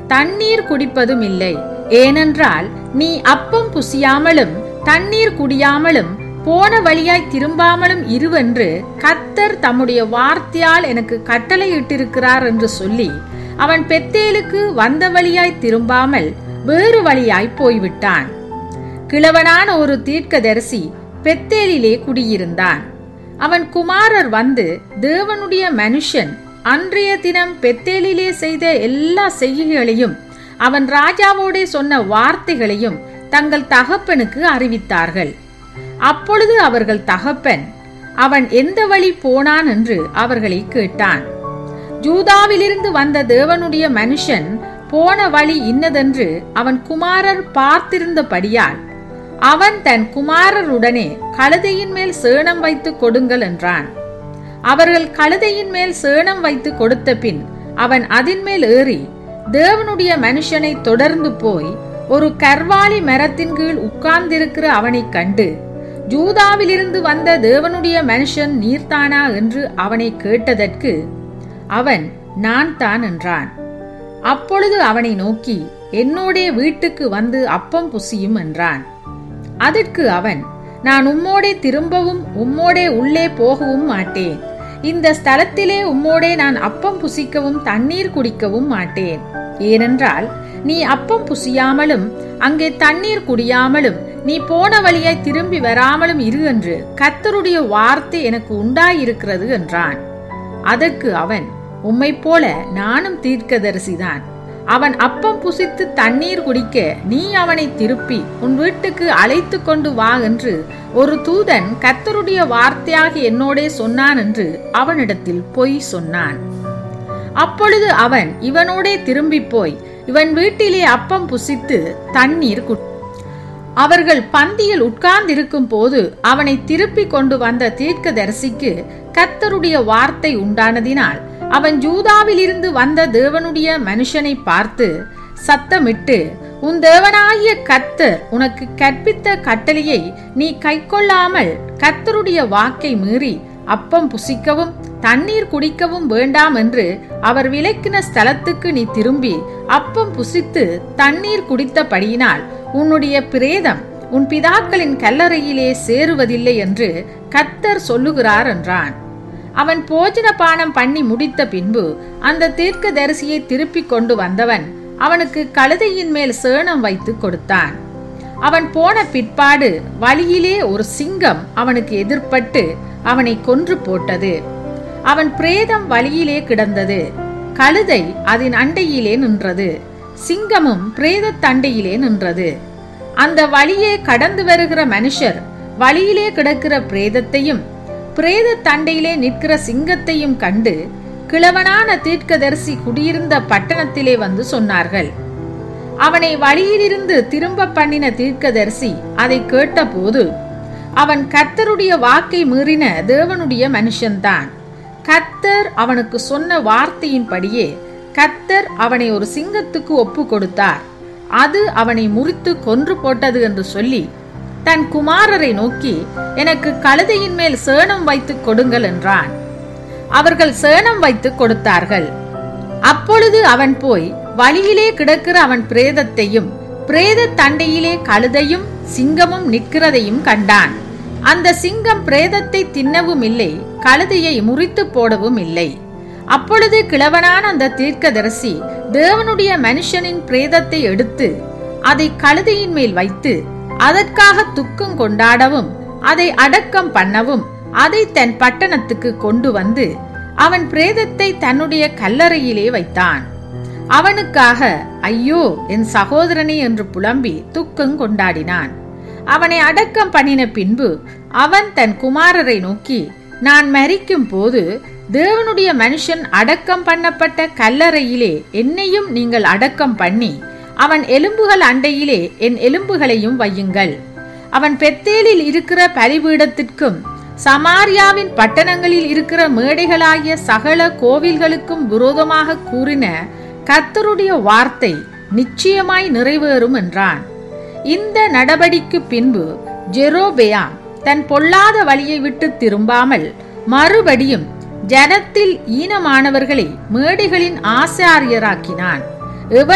தண்ணீர் குடிப்பதும் இல்லை ஏனென்றால் நீ அப்பம் புசியாமலும் தண்ணீர் குடியாமலும் போன வழியாய் திரும்பாமலும் இருவென்று கத்தர் தம்முடைய வார்த்தையால் எனக்கு கட்டளையிட்டிருக்கிறார் என்று சொல்லி அவன் பெத்தேலுக்கு வந்த வழியாய் திரும்பாமல் வேறு வழியாய் போய்விட்டான் கிழவனான ஒரு தீர்க்கதரிசி பெத்தேலிலே குடியிருந்தான் அவன் குமாரர் வந்து தேவனுடைய மனுஷன் அன்றைய தினம் பெத்தேலிலே செய்த எல்லா செய்கைகளையும் அவன் ராஜாவோடே சொன்ன வார்த்தைகளையும் தங்கள் தகப்பனுக்கு அறிவித்தார்கள் அப்பொழுது அவர்கள் தகப்பன் அவன் எந்த வழி போனான் என்று அவர்களை கேட்டான் ஜூதாவிலிருந்து வந்த தேவனுடைய மனுஷன் போன வழி இன்னதென்று அவன் குமாரர் பார்த்திருந்தபடியால் அவன் தன் குமாரருடனே கழுதையின் மேல் சேணம் வைத்து கொடுங்கள் என்றான் அவர்கள் கழுதையின் மேல் சேணம் வைத்து கொடுத்த பின் அவன் அதின் மேல் ஏறி தேவனுடைய மனுஷனை தொடர்ந்து போய் ஒரு கர்வாலி மரத்தின் கீழ் உட்கார்ந்திருக்கிற அவனைக் கண்டு ஜூதாவிலிருந்து வந்த தேவனுடைய மனுஷன் நீர்த்தானா என்று அவனை கேட்டதற்கு அவன் நான் தான் என்றான் அப்பொழுது அவனை நோக்கி என்னோடே வீட்டுக்கு வந்து அப்பம் புசியும் என்றான் அதற்கு அவன் நான் உம்மோடே திரும்பவும் உம்மோடே உள்ளே போகவும் மாட்டேன் இந்த ஸ்தலத்திலே உம்மோடே நான் அப்பம் புசிக்கவும் தண்ணீர் குடிக்கவும் மாட்டேன் ஏனென்றால் நீ அப்பம் புசியாமலும் அங்கே தண்ணீர் குடியாமலும் நீ போன வழியாய் திரும்பி வராமலும் இரு என்று கத்தருடைய வார்த்தை எனக்கு உண்டாயிருக்கிறது என்றான் அதற்கு அவன் உம்மை போல நானும் தீர்க்கதரிசிதான் அவன் அப்பம் புசித்து தண்ணீர் குடிக்க நீ அவனை திருப்பி உன் வீட்டுக்கு அழைத்து கொண்டு வா என்று ஒரு தூதன் கத்தருடைய வார்த்தையாக என்னோடே சொன்னான் என்று அவனிடத்தில் பொய் சொன்னான் அப்பொழுது அவன் இவனோடே திரும்பி போய் இவன் வீட்டிலே அப்பம் புசித்து தண்ணீர் குடி அவர்கள் பந்தியில் உட்கார்ந்திருக்கும் போது அவனை திருப்பி கொண்டு வந்த தீர்க்கதரிசிக்கு கத்தருடைய வார்த்தை உண்டானதினால் அவன் ஜூதாவிலிருந்து வந்த தேவனுடைய மனுஷனை பார்த்து சத்தமிட்டு உன் தேவனாகிய கத்தர் உனக்கு கற்பித்த கட்டளையை நீ கைக்கொள்ளாமல் கத்தருடைய வாக்கை மீறி அப்பம் புசிக்கவும் தண்ணீர் குடிக்கவும் வேண்டாம் என்று அவர் விலக்கின ஸ்தலத்துக்கு நீ திரும்பி அப்பம் புசித்து தண்ணீர் குடித்தபடியினால் உன்னுடைய பிரேதம் உன் பிதாக்களின் கல்லறையிலே சேருவதில்லை என்று கத்தர் சொல்லுகிறார் என்றான் அவன் போஜன பானம் பண்ணி முடித்த பின்பு அந்த தீர்க்க தரிசியை திருப்பி கொண்டு வந்தவன் அவனுக்கு கழுதையின் மேல் சேணம் வைத்து கொடுத்தான் அவன் போன பிற்பாடு வழியிலே ஒரு சிங்கம் அவனுக்கு எதிர்ப்பட்டு அவனை கொன்று போட்டது அவன் பிரேதம் வழியிலே கிடந்தது கழுதை அதன் அண்டையிலே நின்றது சிங்கமும் பிரேத தண்டையிலே நின்றது அந்த வழியே கடந்து வருகிற மனுஷர் வழியிலே கிடக்கிற பிரேதத்தையும் பிரேத தண்டையிலே நிற்கிற சிங்கத்தையும் கண்டு கிழவனான தீர்க்கதரிசி குடியிருந்த பட்டணத்திலே வந்து சொன்னார்கள் அவனை வழியிலிருந்து திரும்ப பண்ணின தீர்க்கதரிசி அதை கேட்டபோது அவன் கர்த்தருடைய வாக்கை மீறின தேவனுடைய மனுஷன்தான் கர்த்தர் அவனுக்கு சொன்ன வார்த்தையின்படியே கர்த்தர் அவனை ஒரு சிங்கத்துக்கு ஒப்பு கொடுத்தார் அது அவனை முறித்து கொன்று போட்டது என்று சொல்லி தன் குமாரரை நோக்கி எனக்கு கழுதையின் மேல் சேணம் வைத்து கொடுங்கள் என்றான் அவர்கள் சேணம் வைத்து கொடுத்தார்கள் அப்பொழுது அவன் போய் வழியிலே கிடக்கிற அவன் பிரேதத்தையும் பிரேத தண்டையிலே கழுதையும் சிங்கமும் நிற்கிறதையும் கண்டான் அந்த சிங்கம் பிரேதத்தை தின்னவும் இல்லை கழுதையை முறித்து போடவும் இல்லை அப்பொழுது கிழவனான அந்த தீர்க்கதரிசி தேவனுடைய மனுஷனின் பிரேதத்தை எடுத்து அதை கழுதையின் மேல் வைத்து அதற்காக துக்கம் கொண்டாடவும் அதை அடக்கம் பண்ணவும் அதை தன் பட்டணத்துக்கு கொண்டு வந்து அவன் பிரேதத்தை தன்னுடைய கல்லறையிலே வைத்தான் அவனுக்காக ஐயோ என் சகோதரனே என்று புலம்பி துக்கம் கொண்டாடினான் அவனை அடக்கம் பண்ணின பின்பு அவன் தன் குமாரரை நோக்கி நான் மரிக்கும் போது தேவனுடைய மனுஷன் அடக்கம் பண்ணப்பட்ட கல்லறையிலே என்னையும் நீங்கள் அடக்கம் பண்ணி அவன் எலும்புகள் அண்டையிலே என் எலும்புகளையும் வையுங்கள் அவன் பெத்தேலில் இருக்கிற பலிபீடத்திற்கும் சமாரியாவின் பட்டணங்களில் இருக்கிற மேடைகளாகிய சகல கோவில்களுக்கும் விரோதமாக கூறின கர்த்தருடைய வார்த்தை நிச்சயமாய் நிறைவேறும் என்றான் இந்த நடபடிக்கு பின்பு ஜெரோபெயாம் தன் பொல்லாத வழியை விட்டு திரும்பாமல் மறுபடியும் ஜனத்தில் ஈனமானவர்களை மேடைகளின் ஆசாரியராக்கினான்